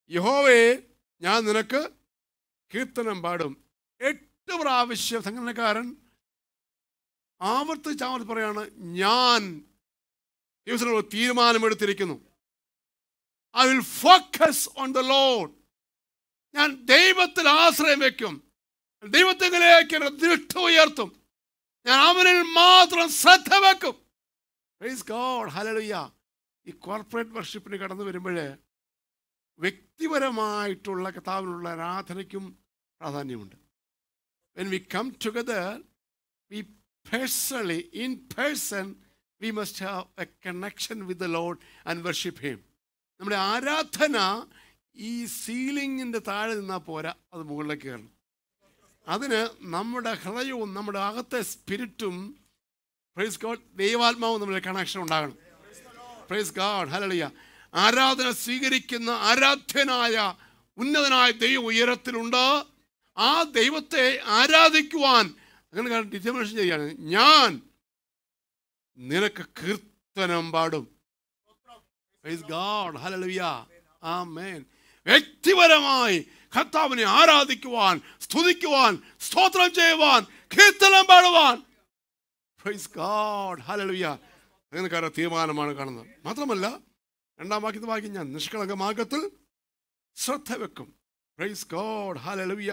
യഹോവയെ ഞാൻ നിനക്ക് കീർത്തനം പാടും എട്ട് പ്രാവശ്യം സംഘടനക്കാരൻ ആവർത്തിച്ച് ആവർത്തി പറയാണ് ഞാൻ ദൈവത്തിനോട് തീരുമാനമെടുത്തിരിക്കുന്നു I will focus on the Lord ഞാൻ ദൈവത്തിൽ ആശ്രയം വെക്കും ദൈവത്തിലേക്ക് എൻ്റെ ദൃഷ്ടി ഉയർത്തും ഞാൻ അവനിൽ മാത്രം ശ്രദ്ധ വെക്കും പ്രൈസ് ഗോഡ് ഹല്ലേലൂയ ഈ കോർപ്പറേറ്റ് വർഷിപ്പിന് കടന്നു വരുമ്പോൾ വ്യക്തിപരമായിട്ടുള്ള കഥാവിനുള്ള ആരാധനയ്ക്കും പ്രാധാന്യമുണ്ട് when we come together we personally in person we must have a connection with the Lord and worship him നമ്മുടെ ആരാധന ഈ സീലിങ്ങിൻ്റെ താഴെ നിന്നാൽ പോരാ അത് മുകളിലേക്ക് കയറണം അതിന് നമ്മുടെ ഹൃദയവും നമ്മുടെ അകത്തെ സ്പിരിറ്റും പ്രൈസ് ഗോഡ് ദൈവാത്മാവും തമ്മിൽ കണക്ഷൻ ഉണ്ടാകണം പ്രൈസ് ഗാഡ് ഹലളിയ ആരാധന സ്വീകരിക്കുന്ന ആരാധ്യനായ ഉന്നതനായ ദൈവം ഉയരത്തിലുണ്ട് ആ ദൈവത്തെ ആരാധിക്കുവാൻ അങ്ങനെ ഡിറ്റർമിനേഷൻ ചെയ്യാണ് ഞാൻ നിനക്ക് കീർത്തനം പാടും പ്രൈസ് ഗാഡ് ഹലളിയ ആമേൻ വ്യക്തിപരമായി കർത്താവിനെ ആരാധിക്കുവാൻ സ്തുതിക്കുവാൻ സ്തോത്രം ചെയ്യുവാൻ കീർത്തനം പാടുവാൻ പ്രൈസ് ഗാഡ് ഹലലുയ അങ്ങനെക്കാരുടെ തീരുമാനമാണ് കാണുന്നത് മാത്രമല്ല രണ്ടാം വാക്യത്തെ വാക്യം ഞാൻ നിഷ്കളങ്ക മാർഗത്തിൽ ശ്രദ്ധ വെക്കും പ്രൈസ് ഗോഡ് ഹലലുയ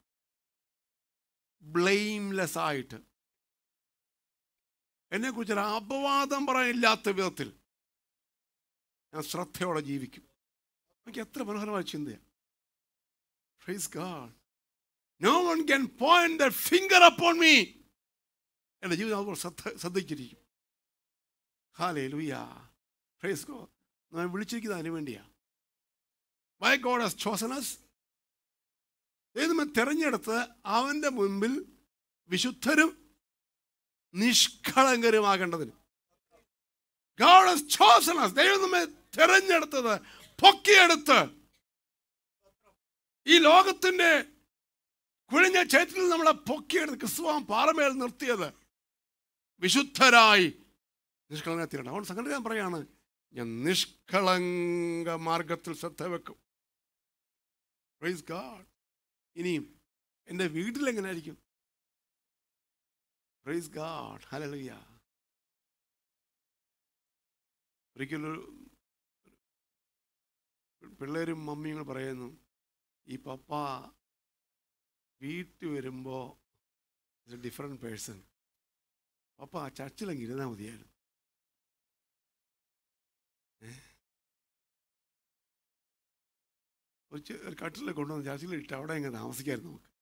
ബ്ലെയിംലെസ് ആയിട്ട് എന്നെക്കുറിച്ച് ഒരു അപവാദം പറയാനില്ലാത്ത വിധത്തിൽ ഞാൻ ശ്രദ്ധയോടെ ജീവിക്കും എനിക്ക് എത്ര മനോഹരമായ ചിന്തയാണ് praise God no one can point the finger upon me എൻ്റെ ജീവിതം അതുപോലെ ശ്രദ്ധ ശ്രദ്ധിച്ചിരിക്കും ഹാലേ ലുയ പ്രൈസ് ഗോഡ് ഞാൻ വിളിച്ചിരിക്കുന്നത് അതിനു വേണ്ടിയാ വൈ ഗോഡ് ഹസ് ചോസനസ് ദൈവം തെരഞ്ഞെടുത്ത് അവൻ്റെ മുൻപിൽ വിശുദ്ധരും നിഷ്കളങ്കരുമാകേണ്ടതിന് ഗോഡ് ഹസ് ചോസനസ് ദൈവം നമ്മെ തെരഞ്ഞെടുത്തത് പൊക്കിയെടുത്ത് ഈ ലോകത്തിന്റെ കുഴിഞ്ഞ ചേറ്റിൽ നമ്മളെ പൊക്കിയെടുത്ത് ക്രിസ്തുവാൻ പാറമേൽ നിർത്തിയത് വിശുദ്ധരായി നിഷ്കളങ്ക തീരണം അതുകൊണ്ട് സംഘടന ഞാൻ പറയാണ് ഞാൻ നിഷ്കളങ്ക മാർഗത്തിൽ ശ്രദ്ധ വെക്കും പ്രൈസ് ഗാഡ് ഇനിയും എൻ്റെ വീട്ടിൽ എങ്ങനെയായിരിക്കും പ്രൈസ് ഗാഡ് ഹലലുയ ഒരിക്കലൊരു പിള്ളേരും മമ്മിയും പറയുന്നു ഈ പപ്പ വീട്ടിൽ വരുമ്പോൾ ഡിഫറെൻറ്റ് പേഴ്സൺ പപ്പ ആ ചർച്ചിലെങ്കിൽ ഇരുന്നാൽ മതിയായിരുന്നു ഏ? ഒരു ചെ- ഒരു കട്ടിൽ കൊണ്ടുവന്ന് ചർച്ചിലിട്ട് അവിടെ എങ്ങനെ താമസിക്കായിരുന്നു നമുക്ക്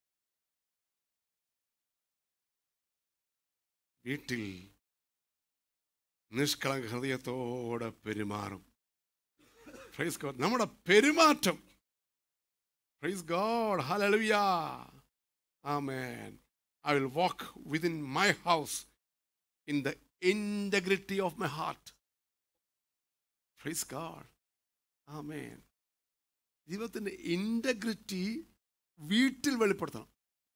വീട്ടിൽ നിഷ്കളങ്ക ഹൃദയത്തോടെ പെരുമാറും പ്രൈസ് ഗോഡ് നമ്മുടെ പെരുമാറ്റം praise God hallelujah amen I will walk within my house in the integrity of my heart praise God amen ജീവിതത്തിൻ്റെ ഇൻറ്റഗ്രിറ്റി വീട്ടിൽ വെളിപ്പെടുത്തണം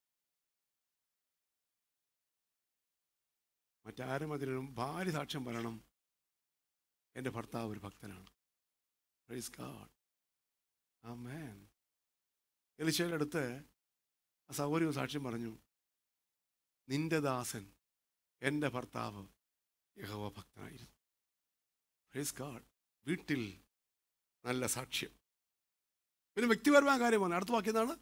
മറ്റാരും അതിനും ഭാര്യ സാക്ഷ്യം പറയണം എൻ്റെ ഭർത്താവ് ഒരു ഭക്തനാണ് പ്രൈസ് ഗാഡ് ആമേൻ എലിശയുടെ അടുത്ത് ആ സൗകര്യം സാക്ഷ്യം പറഞ്ഞു നിന്റെ ദാസൻ എൻ്റെ ഭർത്താവ് യഹോവ ഭക്തനായിരുന്നു പ്രൈസ് ഗാഡ് വീട്ടിൽ നല്ല സാക്ഷ്യം പിന്നെ വ്യക്തിപരമായ കാര്യമാണ് അടുത്ത വാക്യം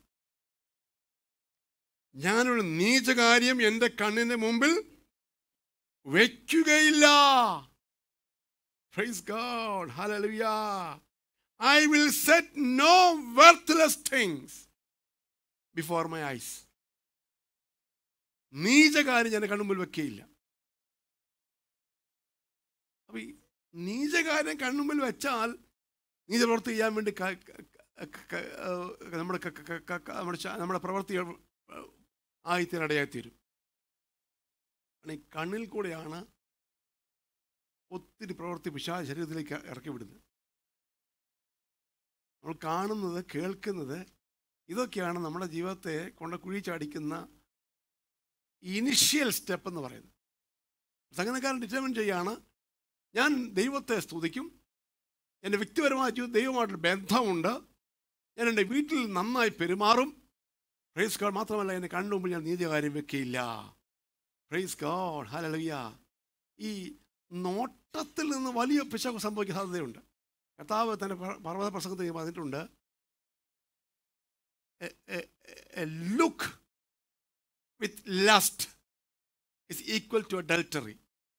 ഞാനൊരു നീചകാര്യം എൻ്റെ കണ്ണിൻ്റെ മുമ്പിൽ വയ്ക്കുകയില്ല Praise God. Hallelujah. I will set no worthless things before my eyes. നീചകാര്യം ഞാൻ കണ്ണുമ്പിൽ വെക്കുകയില്ല അപ്പൊ ഈ നീചകാര്യം കണ്ണുമ്പിൽ വെച്ചാൽ നീച പ്രവൃത്തി ചെയ്യാൻ വേണ്ടി ക- ക- ക- ക- ഏഹ് നമ്മുടെ ക- ക- ക- ക- നമ്മുടെ ശ- നമ്മുടെ പ്രവൃത്തികൾ ആയിത്തീരടയായിത്തീരും കാരണം ഈ കണ്ണിൽ കൂടെയാണ് ഒത്തിരി പ്രവൃത്തി പിശാ ശരീരത്തിലേക്ക് ഇറക്കി വിടുന്നത് നമ്മൾ കാണുന്നത് കേൾക്കുന്നത് ഇതൊക്കെയാണ് നമ്മുടെ ജീവിതത്തെ കൊണ്ട് കുഴി ചാടിക്കുന്ന ഇനിഷ്യൽ സ്റ്റെപ്പ് എന്ന് പറയുന്നത് സംഗതിക്കാരൻ ഡിറ്റർമിൻ ചെയ്യാണ് ഞാൻ ദൈവത്തെ സ്തുതിക്കും എൻ്റെ വ്യക്തിപരമായ ജീവിതം ദൈവമായിട്ടുള്ള ബന്ധമുണ്ട് ഞാൻ എൻ്റെ വീട്ടിൽ നന്നായി പെരുമാറും പ്രൈസ് ഗോഡ് മാത്രമല്ല എൻ്റെ കണ്ണു മുമ്പിൽ ഞാൻ നീതികാര്യം വെക്കുകയില്ല പ്രൈസ് ഗോഡ് ഹലലുയ്യ ഈ നോട്ടത്തിൽ നിന്ന് വലിയ പിശക് സംഭവിക്കാൻ സാധ്യതയുണ്ട് കർത്താവ് തൻ്റെ പ- പർവ്വത പ്രസംഗത്തിൽ പറഞ്ഞിട്ടുണ്ട് look with lust is equal to adultery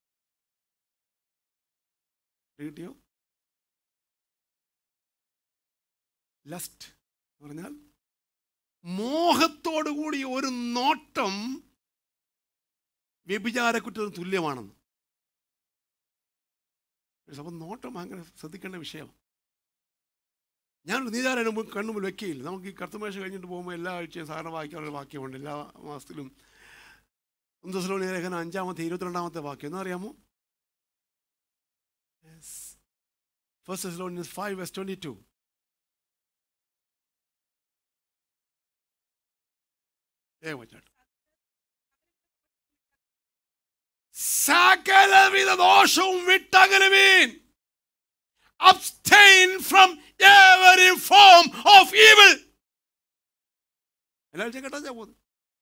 കിട്ടിയോ ലസ്റ്റ് എന്ന് പറഞ്ഞാൽ മോഹത്തോടുകൂടി ഒരു നോട്ടം വ്യഭിചാരക്കുറ്റത്തിന് തുല്യമാണെന്ന് അപ്പം നോട്ടം ഭയങ്കര ശ്രദ്ധിക്കേണ്ട വിഷയമാണ് ഞാനൊരു നീതാരം കണ്ണുമ്പിൽ വെക്കുകയില്ല നമുക്ക് ഈ കർത്തമേശ കഴിഞ്ഞിട്ട് പോകുമ്പോൾ എല്ലാ ആഴ്ചയും സാധാരണ വായിക്കാറുള്ള വാക്യമുണ്ട് എല്ലാ മാസത്തിലും ഒന്തസ്ലോണി ലേഖനം അഞ്ചാമത്തെ ഇരുപത്തിരണ്ടാമത്തെ വാക്യം എന്നാ അറിയാമോ ഫസ്റ്റ് Thessalonians 5 verse 22 വേഗം വായിച്ചാട്ടെ. സകലവിധ ദോഷവും വിട്ടകലുവീൻ abstain from every form of evil എല്ലാ ആഴ്ചയും കേട്ടാ ഞാൻ പോകുന്നത്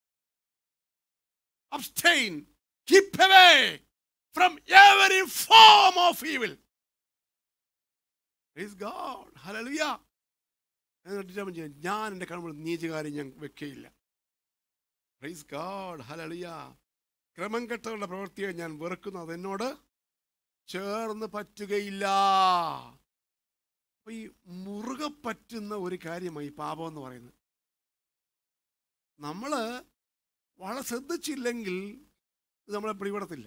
abstain keep away from every form of evil Praise God. Hallelujah. എന്നിട്ട് ജപം ചെയ്യും. ഞാൻ എൻ്റെ കൺമുമ്പിൽ നീചകാര്യം ഞാൻ വെക്കുകയില്ല പ്രൈസ് ഗാഡ് ഹലളിയ ക്രമം കെട്ടവരുടെ പ്രവൃത്തിയെ ഞാൻ വെറുക്കുന്നു അത് എന്നോട് ചേർന്ന് പറ്റുകയില്ല അപ്പൊ ഈ മുറുകെ പറ്റുന്ന ഒരു കാര്യമായി ഈ പാപം എന്ന് പറയുന്നത് നമ്മൾ വളരെ ശ്രദ്ധിച്ചില്ലെങ്കിൽ ഇത് നമ്മളെ പിടിപെടത്തില്ല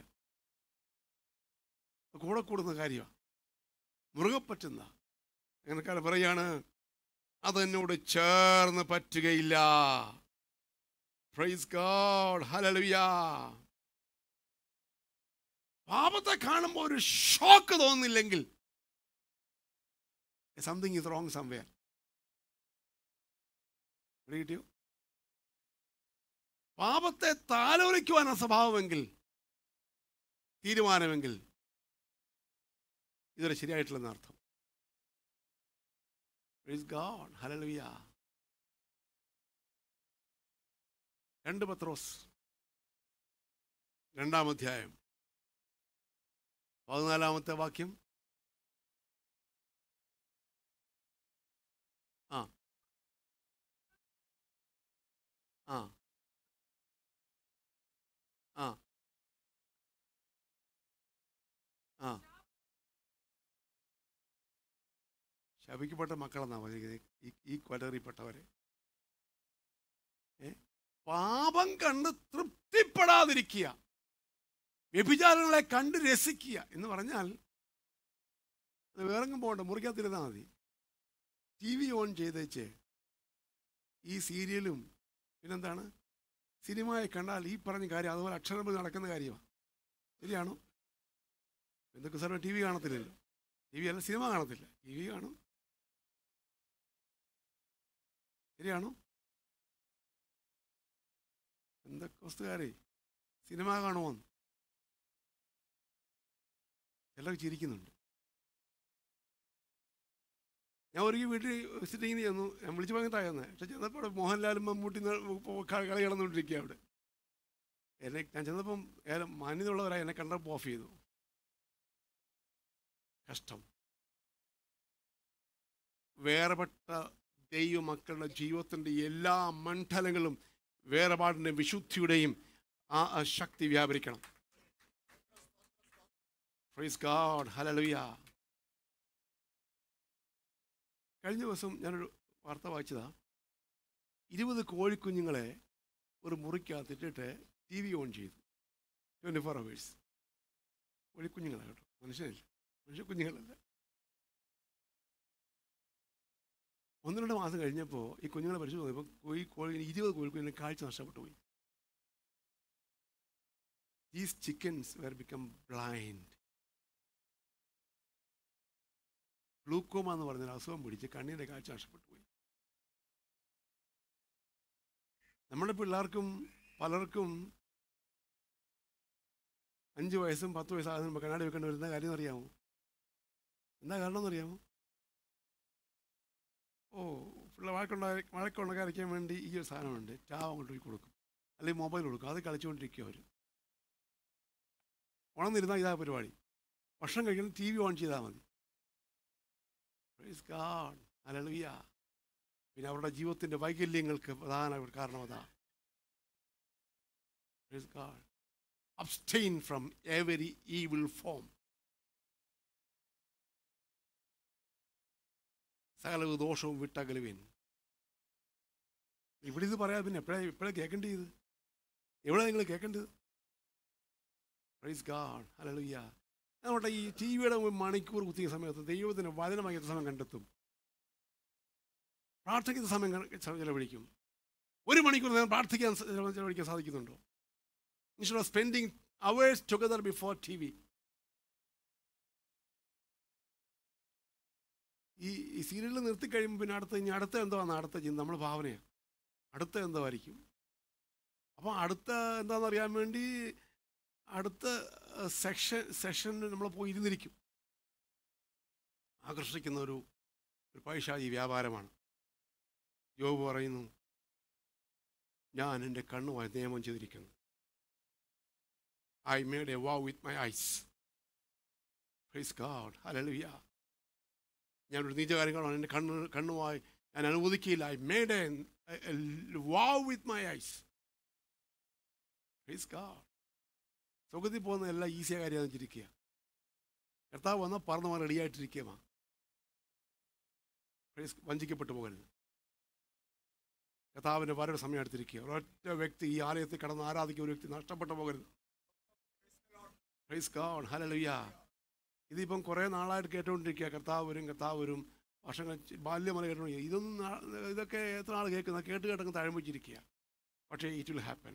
കൂടെ കൂടുന്ന കാര്യമാണ് മുറുകെ പറ്റുന്ന അങ്ങനെക്കാൾ പറയാണ് അതെന്നോട് ചേർന്ന് പറ്റുകയില്ല പ്രൈസ് ഗോഡ് ഹലലുയ പാപത്തെ കാണുമ്പോൾ ഒരു ഷോക്ക് തോന്നുന്നില്ലെങ്കിൽ സംതിങ് ഇസ് റോങ് സംവെയർ കിട്ടിയോ പാപത്തെ താലോലിക്കുവാനാണ് സ്വഭാവമെങ്കിൽ തീരുമാനമെങ്കിൽ ഇതൊരു ശരിയായിട്ടുള്ളതെന്ന് അർത്ഥം Praise God. Hallelujah. രണ്ട് പത്രോസ് രണ്ടാം അധ്യായം പതിനാലാമത്തെ വാക്യം ആ ആ ആ ആ ശപിക്കപ്പെട്ട മക്കളെന്നാ പറഞ്ഞിരിക്കുന്നത് ഈ ഈ കൊലറിപ്പെട്ടവരെ ഏ പാപം കണ്ട് തൃപ്തിപ്പെടാതിരിക്കുക വ്യഭിചാരങ്ങളെ കണ്ട് രസിക്കുക എന്ന് പറഞ്ഞാൽ അത് വേറെങ്ങും പോകണ്ട മുറിക്കകത്തിരുന്നാൽ മതി ടി വി ഓൺ ചെയ്തേച്ച് ഈ സീരിയലും പിന്നെന്താണ് സിനിമയെ കണ്ടാൽ ഈ പറഞ്ഞ കാര്യം അതുപോലെ അക്ഷരം നടക്കുന്ന കാര്യമാണ് ശരിയാണോ എന്തൊക്കെ സാറിന് ടി വി കാണത്തില്ലല്ലോ ടി വി അല്ല സിനിമ കാണത്തില്ല ടി വി കാണും ശരിയാണോ എന്തൊക്കെ വസ്തുകാരെ സിനിമ കാണുമോന്ന് ചിലർ ചിരിക്കുന്നുണ്ട് ഞാൻ ഒരിക്കൽ വീട്ടിൽ വിസിറ്റിങ്ങിന് ചെന്നു ഞാൻ വിളിച്ചു പറഞ്ഞിട്ടായിരുന്നു പക്ഷെ ചെന്നപ്പോൾ അവിടെ മോഹൻലാലും മമ്മൂട്ടി കളി കിടന്നുകൊണ്ടിരിക്കുക അവിടെ എന്നെ ഞാൻ ചെന്നപ്പം ഏറെ മാന്യതയുള്ളവരായി എന്നെ കണ്ടപ്പോൾ ഓഫ് ചെയ്തു കഷ്ടം വേറെപ്പെട്ട ദൈവമക്കളുടെ ജീവിതത്തിൻ്റെ എല്ലാ മണ്ഡലങ്ങളും വേറെപാടിൻ്റെ വിശുദ്ധിയുടെയും ആ ആ ശക്തി വ്യാപരിക്കണം പ്രൈസ് ഗാഡ് ഹലലുയ കഴിഞ്ഞ ദിവസം ഞാനൊരു വാർത്ത വായിച്ചതാ ഇരുപത് കോഴിക്കുഞ്ഞുങ്ങളെ ഒരു മുറിക്കകത്തിട്ടിട്ട് ടി വി ഓൺ ചെയ്തു ട്വൻറ്റി ഫോർ അവേഴ്സ് കോഴിക്കുഞ്ഞുങ്ങളാണ് കേട്ടോ മനുഷ്യനില്ല മനുഷ്യ കുഞ്ഞുങ്ങളല്ല ഒന്ന് രണ്ട് മാസം കഴിഞ്ഞപ്പോൾ ഈ കുഞ്ഞുങ്ങളെ പരിശോധിച്ച് നോക്കിയപ്പോൾ കോഴി കോഴി ഇരുപത് കോഴിക്കുഞ്ഞിന് കാഴ്ച നഷ്ടപ്പെട്ടു പോയി these chickens were become blind glaucoma എന്ന് പറഞ്ഞൊരു അസുഖം പിടിച്ച് കണ്ണിൻ്റെ കാഴ്ച നഷ്ടപ്പെട്ടു പോയി നമ്മുടെ പിള്ളേർക്കും പലർക്കും അഞ്ച് വയസ്സും പത്ത് വയസ്സാകുമ്പോൾ കണ്ണാടി വെക്കേണ്ടി വരുന്ന കാര്യം അറിയാമോ എന്താ കാരണം എന്നറിയാമോ ഓ പിള്ളേർ വഴക്കുണ്ടായി വഴക്കുണ്ടാക്കാൻ വേണ്ടി ഈ ഒരു സാധനമുണ്ട് ചാവ് അങ്ങോട്ട് പോയി കൊടുക്കും അല്ലെങ്കിൽ മൊബൈൽ കൊടുക്കും അത് കളിച്ചുകൊണ്ടിരിക്കും അവർ ഉണർന്നിരുന്നാൽ ഇതാ പരിപാടി ഭക്ഷണം കഴിക്കണം ടി വി ഓൺ ചെയ്താൽ മതി Praise God. Hallelujah. പിന്നെ അവരുടെ ജീവിതത്തിൻ്റെ വൈകല്യങ്ങൾക്ക് പ്രധാന ഒരു കാരണം അതാ Praise God. Abstain from every evil form. സകല ദോഷവും വിട്ടകലുവിൻ ഇവിടെ ഇത് പറയാം പിന്നെ എപ്പോഴാ എപ്പോഴാണ് കേൾക്കേണ്ടത് എവിടെ നിങ്ങൾ കേൾക്കേണ്ടത് പ്രൈസ് ഗാഡ് ഹല്ലേലൂയ നമ്മുടെ ഈ ടി വിയുടെ മണിക്കൂർ കുത്തിയ സമയത്ത് ദൈവത്തിന് വചനമായി സമയം കണ്ടെത്തും പ്രാർത്ഥിക്കുന്ന സമയം ക- ചെലവഴിക്കും ഒരു മണിക്കൂർ നേരം പ്രാർത്ഥിക്കാൻ സ- ചെലവ- ചെലവഴിക്കാൻ സാധിക്കുന്നുണ്ടോ instead of spending hours together before T V ഈ ഈ സീരിയൽ നിർത്തി കഴിയുമ്പോൾ പിന്നെ അടുത്ത ഇനി അടുത്ത എന്തുവാണ് അടുത്ത ചിന്ത നമ്മൾ ഭാവനയാണ് അടുത്ത എന്തായിരിക്കും അപ്പോൾ അടുത്ത എന്താണെന്ന് അറിയാൻ വേണ്ടി അടുത്ത സെക്ഷൻ സെഷനിൽ നമ്മൾ പോയി ഇരുന്നിരിക്കും ആകർഷിക്കുന്ന ഒരു ഒരു പൈശാചി വ്യാപാരമാണ് യോബ് പറയുന്നു ഞാൻ എൻ്റെ കണ്ണുമായി നിയമം ചെയ്തിരിക്കുന്നു I made a vow with my eyes praise God hallelujah ഞാനൊരു നീച കാര്യങ്ങളാണ് എൻ്റെ കണ്ണ് കണ്ണുമായി ഞാൻ അനുവദിക്കില്ല I made a vow with my eyes praise God സുഖത്തിൽ പോകുന്ന എല്ലാം ഈസിയായ കാര്യമാണ് വെച്ചിരിക്കുക കർത്താവ് വന്നാൽ പറന്ന് പോകാൻ റെഡിയായിട്ടിരിക്കുക വഞ്ചിക്കപ്പെട്ടു പോകരുത് കർത്താവിൻ്റെ വരവ് സമയം എടുത്തിരിക്കുക ഒരൊറ്റ വ്യക്തി ഈ ആലയത്തിൽ കടന്ന് ആരാധിക്കുന്ന ഒരു വ്യക്തി നഷ്ടപ്പെട്ടു പോകരുത് പ്രൈസ് ഗോഡ് ഹല്ലേലൂയ ഇതിപ്പം കുറേ നാളായിട്ട് കേട്ടുകൊണ്ടിരിക്കുക കർത്താവ് വരും കർത്താവ് വരും വർഷങ്ങൾ ബാല്യമല കേട്ടുകൊണ്ടിരിക്കുക ഇതൊന്നും നാ- ഇതൊക്കെ എത്ര നാൾ കേൾക്കുന്ന കേട്ട് കേട്ടങ്ങ് തഴമ്പിച്ചിരിക്കുക പക്ഷേ ഇറ്റ് വിൽ ഹാപ്പൻ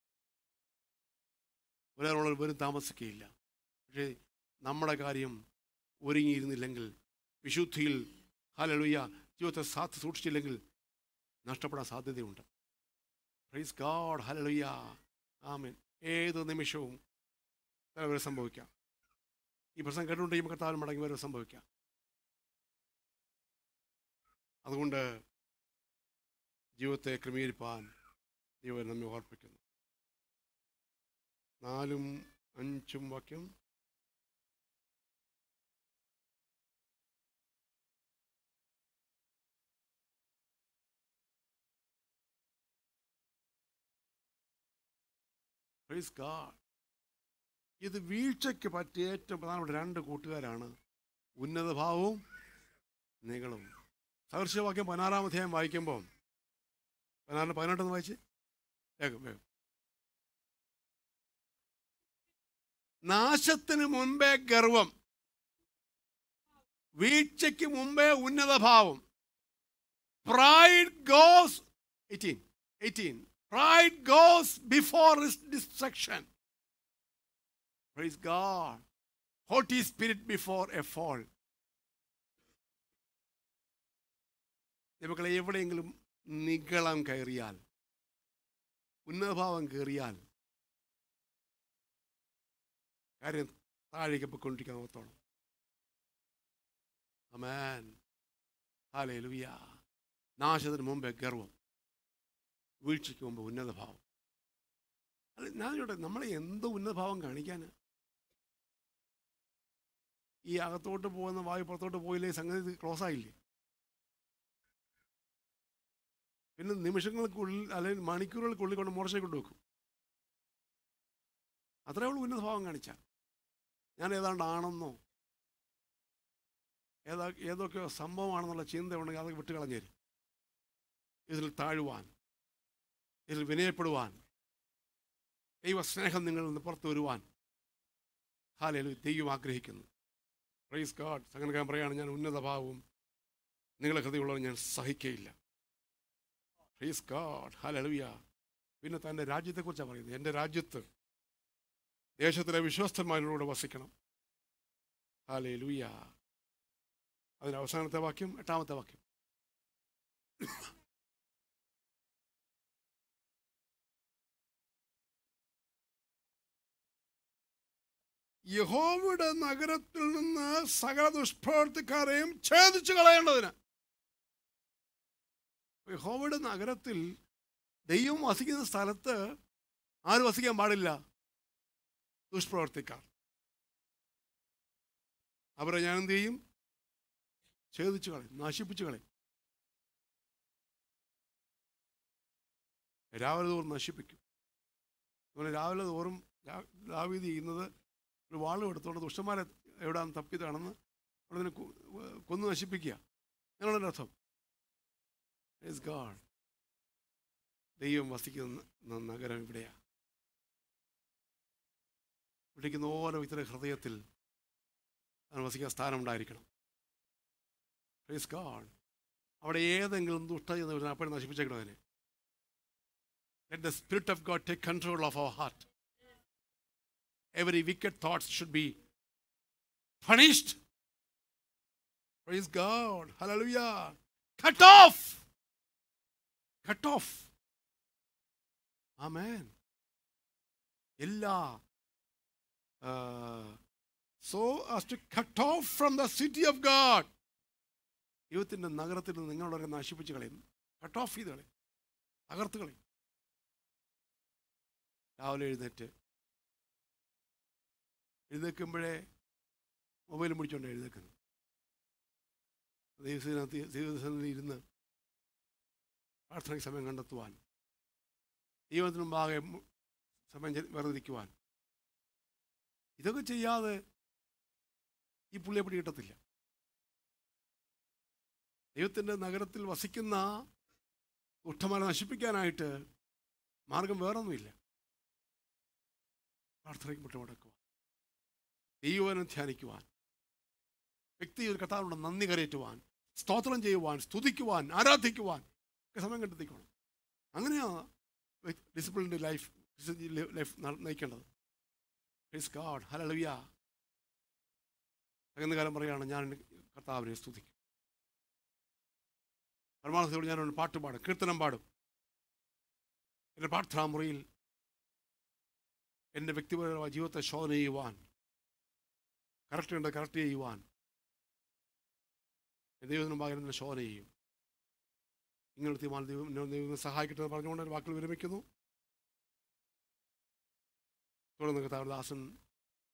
ഒരാളുള്ള വരും താമസിക്കുകയില്ല പക്ഷേ നമ്മുടെ കാര്യം ഒരുങ്ങിയിരുന്നില്ലെങ്കിൽ വിശുദ്ധിയിൽ ഹലലുയ്യ ജീവിതത്തെ സാത്ത് സൂക്ഷിച്ചില്ലെങ്കിൽ നഷ്ടപ്പെടാൻ സാധ്യതയുണ്ട് പ്രൈസ് ഗാഡ് ഹലലുയ്യ ആമൻ ഏത് നിമിഷവും വരെ സംഭവിക്കാം ഈ പ്രശ്നം കേട്ടുകൊണ്ടിരിക്കുമ്പോൾ കർത്താവിന് മടങ്ങി വരെ സംഭവിക്കാം അതുകൊണ്ട് ജീവിതത്തെ ക്രമീകരിപ്പാൻ ദൈവം നമ്മെ ഓർപ്പിക്കുന്നു നാലും അഞ്ചും വാക്യം Praise God. ഇത് വീഴ്ചയ്ക്ക് പറ്റിയ ഏറ്റവും പ്രധാനപ്പെട്ട രണ്ട് കൂട്ടുകാരാണ് ഉന്നതഭാവവും നിങ്ങളും സദൃശ്യവാക്യം പതിനാറാം അധ്യായം വായിക്കുമ്പോൾ പതിനാറിന് പതിനെട്ടൊന്ന് വായിച്ച് വേഗം വേഗം നാശത്തിന് മുമ്പേ ഗർവം വീഴ്ചയ്ക്ക് മുമ്പേ ഉന്നതഭാവം pride goes eighteen eighteen pride goes before destruction praise God haughty spirit before a fall നമുക്കളെ എവിടെയെങ്കിലും നിഗളം കയറിയാൽ ഉന്നതഭാവം കയറിയാൽ കാര്യം താഴേക്ക് പൊയ്ക്കൊണ്ടിരിക്കാൻ ഓർത്തോണം അമേൻ ഹാലേ ലുയ നാശത്തിന് മുമ്പേ ഗർവം വീഴ്ചയ്ക്ക് മുമ്പ് ഉന്നതഭാവം അല്ല ഞാൻ ചോട്ടെ നമ്മളെ എന്തോ ഉന്നതഭാവം കാണിക്കാൻ ഈ അകത്തോട്ട് പോകുന്ന വായു പുറത്തോട്ട് പോയില്ലേ സംഗതി ക്ലോസ് ആയില്ലേ പിന്നെ നിമിഷങ്ങൾക്കുള്ളിൽ അല്ലെങ്കിൽ മണിക്കൂറുകൾക്കുള്ളിൽ കൊണ്ട് മോർച്ചയിൽ കൊണ്ട് വെക്കും അത്രേ ഉള്ളൂ ഉന്നത ഭാവം കാണിച്ച ഞാൻ ഏതാണ്ട് ആണെന്നോ ഏതാ ഏതൊക്കെയോ സംഭവമാണെന്നുള്ള ചിന്ത ഉണ്ടെങ്കിൽ അതൊക്കെ വിട്ടുകളഞ്ഞേരും ഇതിൽ താഴുവാൻ ഇതിൽ വിനയപ്പെടുവാൻ ദൈവ സ്നേഹം നിങ്ങളിൽ നിന്ന് പുറത്തു വരുവാൻ ഹാലയിൽ ദൈവം ആഗ്രഹിക്കുന്നു പ്രൈസ് ഗാഡ് സംഗനക്കാൻ പറയാണ് ഞാൻ ഉന്നത ഭാവവും നിങ്ങളെ ഹൃദയമുള്ളവർ ഞാൻ സഹിക്കയില്ല പ്രൈസ് ഗാഡ് ഹാലലുയ പിന്നെ തൻ്റെ രാജ്യത്തെക്കുറിച്ചാണ് പറയുന്നത് എൻ്റെ രാജ്യത്ത് ദേശത്തിലെ വിശ്വസ്തന്മാരോട് വസിക്കണം ഹാലേ ലൂയ അതിന് അവസാനത്തെ വാക്യം എട്ടാമത്തെ വാക്യം യഹോവയുടെ നഗരത്തിൽ നിന്ന് സകല ദുഷ്പ്രവർത്തിക്കാരെയും ഛേദിച്ചു കളയേണ്ടതിന് യഹോവയുടെ നഗരത്തിൽ ദൈവം വസിക്കുന്ന സ്ഥലത്ത് ആര് വസിക്കാൻ പാടില്ല ദുഷ്പ്രവർത്തിക്കാർ അവരെ ഞാൻ എന്ത് ചെയ്യും ഛേദിച്ചു കളയും നശിപ്പിച്ചു കളയും രാവിലെ തോറും നശിപ്പിക്കും അതുപോലെ രാവിലെ തോറും രാ- ദാവീദ് ചെയ്യുന്നത് ഒരു വാളും എടുത്തോണ്ട് ദുഷ്ടന്മാരെ എവിടാന്ന് തപ്പിയതാണെന്ന് അവിടെ കൊന്നു നശിപ്പിക്കുക നിങ്ങളുടെ അർത്ഥം Praise God. ദൈവം വസിക്കുന്ന ന- നഗരം ഇവിടെയാ വിളിക്കുന്ന ഓരോ വ്യക്തിയുടെ ഹൃദയത്തിൽ അവൻ വസിക്കാൻ സ്ഥാനം ഉണ്ടായിരിക്കണം Praise God. അവിടെ ഏതെങ്കിലും ദുഷ്ട എന്ന് അപ്പോഴും നശിപ്പിച്ചേക്കണം അതിനെ Let the Spirit of God take control of our heart. Every wicked thoughts should be punished. Praise God. Hallelujah. Cut off. Cut off. Amen. എല്ലാ so as to cut off from the city of God ദൈവത്തിൻ്റെ നഗരത്തിൽ നിന്ന് നിങ്ങളെ നശിപ്പിച്ച് കളയും cut off ചെയ്ത് കളയും തകർത്ത് കളയും രാവിലെ എഴുന്നേറ്റ് എഴുന്നേൽക്കുമ്പോഴേ മൊബൈലും പിടിച്ചോണ്ട് എഴുന്നേക്കുന്നത് ദൈവത്തിനകത്ത് ദൈവത്തിൽ ഇരുന്ന് പ്രാർത്ഥനയ്ക്ക് സമയം കണ്ടെത്തുവാൻ ദൈവത്തിന് മുമ്പാകെ മു- സമയം ചെ- വെറുതെ ഇരിക്കുവാൻ ഇതൊക്കെ ചെയ്യാതെ ഈ പുള്ളിയെ പിടി കിട്ടത്തില്ല ദൈവത്തിൻ്റെ നഗരത്തിൽ വസിക്കുന്ന ദുഷ്ടമാരെ നശിപ്പിക്കാനായിട്ട് മാർഗം വേറൊന്നുമില്ല പ്രാർത്ഥനയ്ക്ക് മുട്ടമടക്കുവാൻ ദൈവനം ധ്യാനിക്കുവാൻ വ്യക്തി ഒരു കഥാവിനോട് നന്ദി കരയറ്റുവാൻ സ്തോത്രം ചെയ്യുവാൻ സ്തുതിക്കുവാൻ ആരാധിക്കുവാൻ ഒക്കെ സമയം കണ്ടെത്തിക്കണം അങ്ങനെയാണ് ഡിസിപ്ലിൻഡ് ലൈഫ് ലൈഫ് നയിക്കേണ്ടത് പ്ലീസ് ഗാഡ് ഹലലുയ തകുന്ന കാലം പറയുകയാണ് ഞാൻ കർത്താവിനെ സ്തുതിക്കും പരമാർത്ഥത്തോട് ഞാൻ ഒരു പാട്ട് പാടും കീർത്തനം പാടും എൻ്റെ പ്രാർത്ഥനാ മുറിയിൽ എൻ്റെ വ്യക്തിപരമായ ജീവിതത്തെ ശോധന ചെയ്യുവാൻ കറക്റ്റ് ഉണ്ട് കറക്റ്റ് ചെയ്യുവാൻ ദൈവത്തിന് പകരം തന്നെ ശോധന ചെയ്യും ഇങ്ങനെ തീരുമാനം ദൈവം എന്നെ ദൈവം സഹായിക്കട്ടെ എന്ന് പറഞ്ഞുകൊണ്ട് എൻ്റെ വാക്കുകൾ വിരമിക്കുന്നു തുടർന്ന് കർത്താവ് ദാസൻ